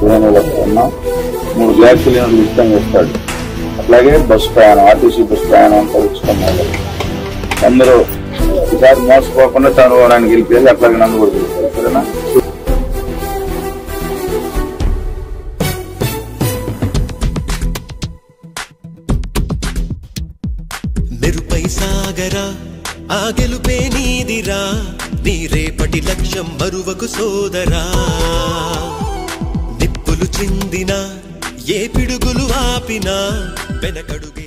పదిహేను వేల ఉన్నాం మూడు గ్యాస్ సిలిండర్లు ఉచితంగా ఇస్తాడు అట్లాగే బస్ ప్రయాణం ఆర్టీసీ బస్ ప్రయాణం అంతా ఉచితంగా అందరూ ఈసారి మోసపోకుండా చదవడానికి గెలిపేది అట్లాగే నన్ను కూడా గెలిపారు సరేనా మెరుపై సాగరా ఆ గెలుపే నీదిరా నీ రేపటి లక్ష్యం మరువకు సోదరా నిప్పులు చిందినా ఏ పిడుగులు ఆపినా వెనకడుగే